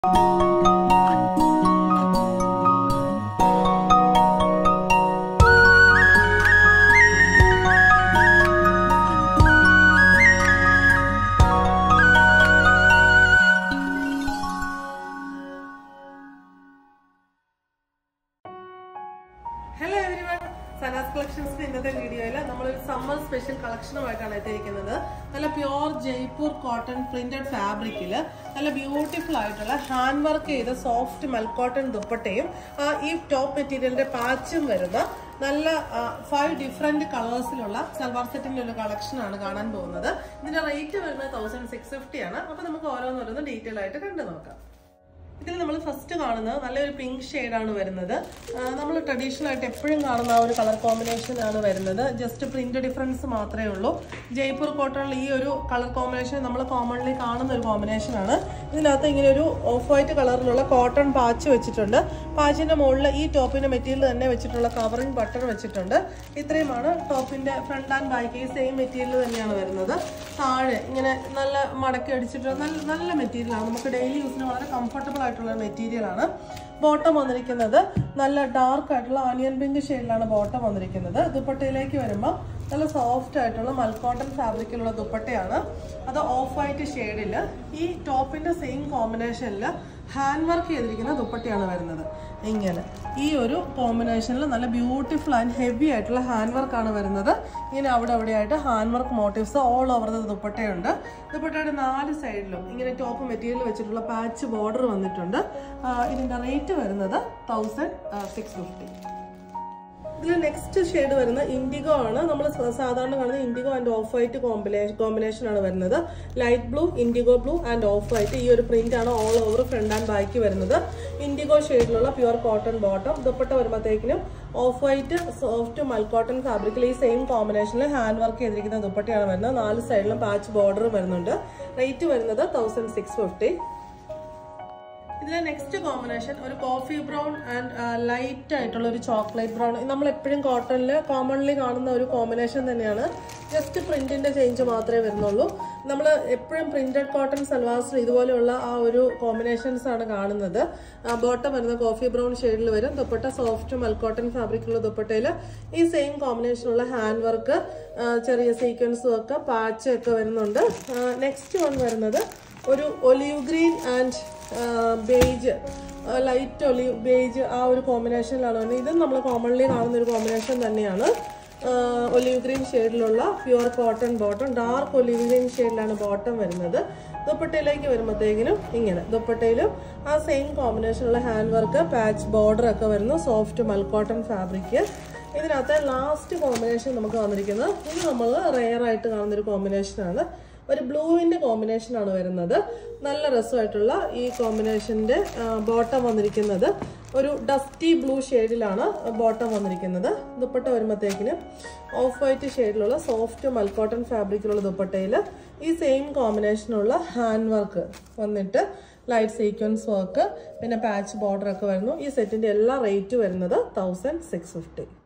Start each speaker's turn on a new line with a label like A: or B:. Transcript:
A: hello everyone Sana's കളക്ഷൻസിന്റെ ഇന്നത്തെ വീഡിയോയിൽ നമ്മളൊരു സമ്മർ സ്പെഷ്യൽ കളക്ഷനുമായിട്ടാണ് എത്തിയിരിക്കുന്നത് നല്ല പ്യുവർ ജയ്പൂർ കോട്ടൺ പ്രിന്റഡ് ഫാബ്രിക്കിൽ നല്ല ബ്യൂട്ടിഫുൾ ആയിട്ടുള്ള ഹാൻഡ് വർക്ക് ചെയ്ത സോഫ്റ്റ് മൽക്കോട്ടൺ ദുപ്പട്ടയും ആ, ഈ ടോപ്പ് മെറ്റീരിയലിന്റെ പാച്ചും വരുന്ന നല്ല ഫൈവ് ഡിഫറെന്റ് കളേഴ്സിലുള്ള സൽവാർ സെറ്റിന്റെ ഒരു കളക്ഷനാണ് കാണാൻ പോകുന്നത് ഇതിന്റെ റേറ്റ് വരുന്നത് തൗസൻഡ് സിക്സ് ഫിഫ്റ്റി ആണ് അപ്പൊ നമുക്ക് ഓരോന്നോരോന്ന് ഡീറ്റെയിൽ ആയിട്ട് കണ്ടു നോക്കാം ഇതിൽ നമ്മൾ ഫസ്റ്റ് കാണുന്നത് നല്ലൊരു പിങ്ക് ആണ് വരുന്നത് നമ്മൾ ട്രഡീഷണൽ ആയിട്ട് എപ്പോഴും കാണുന്ന ആ ഒരു കളർ കോമ്പിനേഷൻ ആണ് വരുന്നത് ജസ്റ്റ് പ്രിന്റ് ഡിഫറൻസ് മാത്രമേ ഉള്ളൂ ജയ്പൂർ കോട്ടണിൽ ഈ ഒരു കളർ കോമ്പിനേഷൻ നമ്മൾ കോമൺലി കാണുന്ന ഒരു കോമ്പിനേഷൻ ആണ് ഇതിനകത്ത് ഇങ്ങനെ ഒരു ഓഫ് വൈറ്റ് കളറിലുള്ള കോട്ടൺ പാച്ച് വെച്ചിട്ടുണ്ട് പാച്ചിന്റെ മുകളിൽ ഈ ടോപ്പിന്റെ മെറ്റീരിയൽ തന്നെ വെച്ചിട്ടുള്ള കവറിംഗ് ബട്ടൺ വെച്ചിട്ടുണ്ട് ഇത്രയുമാണ് ടോപ്പിന്റെ ഫ്രണ്ട് ആൻഡ് ബാക്ക് ഈ സെയിം മെറ്റീരിയൽ തന്നെയാണ് വരുന്നത് താഴെ ഇങ്ങനെ നല്ല മടക്കി അടിച്ചിട്ടുള്ള നല്ല നല്ല മെറ്റീരിയലാണ് നമുക്ക് ഡെയിലി യൂസിന് വളരെ കംഫർട്ടബിൾ ആയിട്ടുള്ള മെറ്റീരിയൽ ആണ് ബോട്ടം വന്നിരിക്കുന്നത് നല്ല ഡാർക്ക് ആയിട്ടുള്ള ആനിയൻ പിങ്ക് ഷെയ്ഡിലാണ് ബോട്ടം വന്നിരിക്കുന്നത് ദുപ്പട്ടയിലേക്ക് വരുമ്പോൾ നല്ല സോഫ്റ്റ് ആയിട്ടുള്ള മൽക്കോട്ടൺ ഫാബ്രിക്കിലുള്ള ദുപ്പട്ടയാണ് അത് ഓഫ് വൈറ്റ് ഷെയ്ഡിൽ ഈ ടോപ്പിന്റെ സെയിം കോമ്പിനേഷനിൽ ഹാൻഡ് വർക്ക് ചെയ്തിരിക്കുന്ന ദുപ്പട്ടയാണ് വരുന്നത് ഇങ്ങനെ ഈ ഒരു കോമ്പിനേഷനിൽ നല്ല ബ്യൂട്ടിഫുൾ ആൻഡ് ഹെവി ആയിട്ടുള്ള ഹാൻഡ് വർക്കാണ് വരുന്നത് ഇങ്ങനെ അവിടെ അവിടെയായിട്ട് hand work motifs all over the ദുപ്പട്ടയുണ്ട് ദുപ്പട്ടയുടെ നാല് സൈഡിലും ഇങ്ങനെ ടോപ്പ് മെറ്റീരിയൽ വെച്ചിട്ടുള്ള പാച്ച് ബോർഡർ വന്നിട്ടുണ്ട് ആ, ഇതിന്റെ റേറ്റ് വരുന്നത് തൗസൻഡ് സിക്സ് ഫിഫ്റ്റി ഇതിൽ നെക്സ്റ്റ് ഷെയ്ഡ് വരുന്ന ഇൻഡിഗോ ആണ് നമ്മൾ സാധാരണ കാണുന്ന indigo and off white combination combination ആണ് വരുന്നത് light blue indigo blue and off white ഈ ഒരു പ്രിന്റ് ആണ് all over front and back വരുന്നത് ഇൻഡിഗോ ഷെയ്ഡിലുള്ള പ്യുവർ കോട്ടൺ ബോട്ടം ദുപ്പട്ട വരുമ്പോഴത്തേക്കിനും ഓഫ് വൈറ്റ് സോഫ്റ്റ് മൽക്കോട്ടൺ ഫാബ്രിക്കിൽ ഈ സെയിം കോമ്പിനേഷനിൽ ഹാൻഡ് വർക്ക് ചെയ്തിരിക്കുന്ന ദുപ്പട്ടയാണ് വരുന്നത് നാല് സൈഡിലും പാച്ച് ബോർഡർ വരുന്നുണ്ട് റേറ്റ് വരുന്നത് തൗസൻഡ് സിക്സ് ഫിഫ്റ്റി ഇതിലെ നെക്സ്റ്റ് കോമ്പിനേഷൻ ഒരു കോഫി ബ്രൗൺ ആൻഡ് ലൈറ്റ് ആയിട്ടുള്ള ഒരു ചോക്ലേറ്റ് ബ്രൗൺ നമ്മൾ എപ്പോഴും കോട്ടണിൽ കോമൺലി കാണുന്ന ഒരു കോമ്പിനേഷൻ തന്നെയാണ് ജസ്റ്റ് പ്രിന്റിന്റെ ചേഞ്ച് മാത്രമേ വരുന്നുള്ളൂ നമ്മൾ എപ്പോഴും പ്രിന്റഡ് കോട്ടൺ സൽവാസിൽ ഇതുപോലെയുള്ള ആ ഒരു കോമ്പിനേഷൻസ് ആണ് കാണുന്നത് ബോട്ടം വരുന്ന കോഫി ബ്രൗൺ ഷെയ്ഡിൽ വരും ദുപ്പട്ട സോഫ്റ്റ് മൽക്കോട്ടൺ ഫാബ്രിക്കുള്ള ദുപ്പട്ടയിൽ ഈ സെയിം കോമ്പിനേഷനുള്ള ഹാൻഡ് വർക്ക് ചെറിയ സീക്വൻസും ഒക്കെ പാച്ച് ഒക്കെ വരുന്നുണ്ട് നെക്സ്റ്റ് വൺ വരുന്നത് ഒരു olive green and beige light olive beige ആ ഒരു കോമ്പിനേഷനിലാണ് വരുന്നത് ഇതും നമ്മൾ കോമൺലി കാണുന്ന ഒരു കോമ്പിനേഷൻ തന്നെയാണ് ഒലിവ് ഗ്രീൻ ഷെയ്ഡിലുള്ള pure cotton bottom dark olive green ഷെയ്ഡിലാണ് ബോട്ടം വരുന്നത് ദുപ്പട്ടയിലേക്ക് വരുമ്പോഴത്തേക്കിനും ഇങ്ങനെ ദുപ്പട്ടയിലും ആ സെയിം കോമ്പിനേഷനുള്ള ഹാൻഡ് വർക്ക് പാച്ച് ബോർഡർ ഒക്കെ വരുന്നു സോഫ്റ്റ് മൽക്കോട്ടൺ ഫാബ്രിക് ഇതിനകത്ത് ലാസ്റ്റ് കോമ്പിനേഷൻ നമുക്ക് വന്നിരിക്കുന്നത് ഇത് നമ്മൾ റെയർ ആയിട്ട് കാണുന്ന ഒരു കോമ്പിനേഷനാണ് ഒരു ബ്ലൂവിന്റെ കോമ്പിനേഷൻ ആണ് വരുന്നത് നല്ല രസമായിട്ടുള്ള ഈ കോമ്പിനേഷന്റെ ബോട്ടം വന്നിരിക്കുന്നത് ഒരു ഡസ്റ്റി ബ്ലൂ ഷെയ്ഡിലാണ് ബോട്ടം വന്നിരിക്കുന്നത് ദുപ്പട്ട വരുമ്പോഴത്തേക്കിന് ഓഫ് വൈറ്റ് ഷെയ്ഡിലുള്ള സോഫ്റ്റ് മൽക്കോട്ടൺ ഫാബ്രിക്കിലുള്ള ദുപ്പട്ടയിൽ ഈ സെയിം കോമ്പിനേഷനുള്ള ഹാൻഡ് വർക്ക് വന്നിട്ട് ലൈറ്റ് സീക്വൻസ് വർക്ക് പിന്നെ പാച്ച് ബോർഡർ ഒക്കെ വരുന്നു ഈ സെറ്റിന്റെ എല്ലാ റേറ്റ് വരുന്നത് തൗസൻഡ് സിക്സ് ഫിഫ്റ്റി